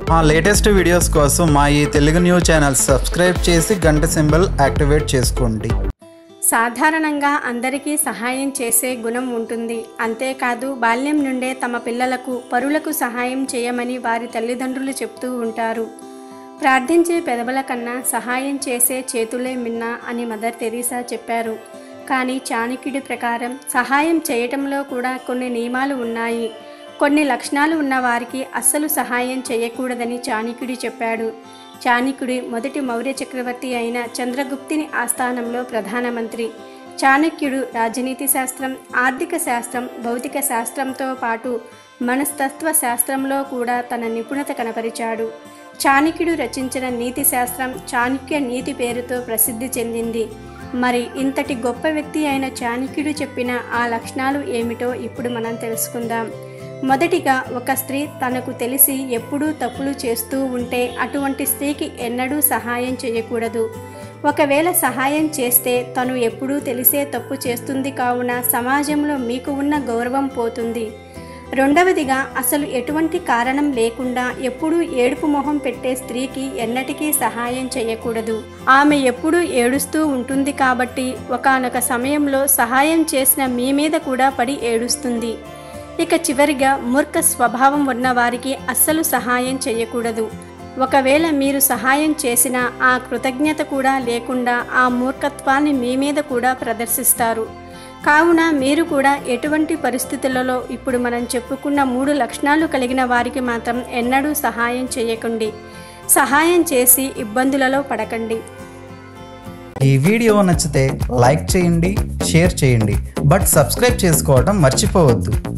మా latest videos కోసం మా ఈ తెలుగు న్యూస్ ఛానల్ సబ్స్క్రైబ్ చేసి గంట సింబల్ యాక్టివేట్ చేసుకోండి సాధారణంగా అందరికీ సహాయం చేసే గుణం ఉంటుంది అంతేకాదు బాల్యం నుండే తమ పిల్లలకు పరులకు సహాయం చేయమని వారి తల్లిదండ్రులు చెప్తూ ఉంటారు ప్రార్థించే పెదవుల కన్నా సహాయం చేసే చేతులే మిన్న అని మదర్ తెరీసా చెప్పారు కానీ చాణక్యుడి ప్రకారం సహాయం చేయటంలో కూడా కొన్ని నియమాలు ఉన్నాయి కొన్ని లక్షణాలు ఉన్న వారికి అస్సలు సహాయం చేయకూడదని చాణక్యుడు చెప్పాడు చాణక్యుడి మొదటి మౌర్య చక్రవర్తి అయిన చంద్రగుప్తిని ఆస్థానంలో ప్రధానమంత్రి చాణక్యుడు రాజనీతి శాస్త్రం ఆర్థిక శాస్త్రం భౌతిక శాస్త్రంతో పాటు మనస్తత్వ శాస్త్రంలో కూడా తన నిపుణత కనపరిచాడు చాణక్యుడు రచించిన నీతి శాస్త్రం చాణక్య నీతి పేరుతో ప్రసిద్ధి చెందింది మరి ఇంతటి గొప్ప వ్యక్తి అయిన చాణక్యుడు చెప్పిన ఆ లక్షణాలు ఏమిటో ఇప్పుడు మనం తెలుసుకుందాం మొదటిగా ఒక స్త్రీ తనకు తెలిసి ఎప్పుడూ తప్పులు చేస్తూ ఉంటే అటువంటి స్త్రీకి ఎన్నడూ సహాయం చేయకూడదు ఒకవేళ సహాయం చేస్తే తను ఎప్పుడూ తెలిసే తప్పు చేస్తుంది కావున సమాజంలో మీకు ఉన్న గౌరవం పోతుంది రెండవదిగా అసలు ఎటువంటి కారణం లేకుండా ఎప్పుడూ ఏడుపు మొహం పెట్టే స్త్రీకి ఎన్నటికీ సహాయం చేయకూడదు ఆమె ఎప్పుడూ ఏడుస్తూ ఉంటుంది కాబట్టి ఒకానొక సమయంలో సహాయం చేసిన మీ మీద కూడా పడి ఏడుస్తుంది ఇక చివరిగా మూర్ఖ స్వభావం ఉన్న వారికి అస్సలు సహాయం చేయకూడదు ఒకవేళ మీరు సహాయం చేసినా ఆ కృతజ్ఞత కూడా లేకుండా ఆ మూర్ఖత్వాన్ని మీ మీద కూడా ప్రదర్శిస్తారు కావున మీరు కూడా ఎటువంటి పరిస్థితులలో ఇప్పుడు మనం చెప్పుకున్న మూడు లక్షణాలు కలిగిన వారికి మాత్రం ఎన్నడూ సహాయం చేయకండి సహాయం చేసి ఇబ్బందులలో పడకండి ఈ వీడియో నచ్చితే లైక్ చేయండి షేర్ చేయండి బట్ సబ్స్క్రైబ్ చేసుకోవడం మర్చిపోవద్దు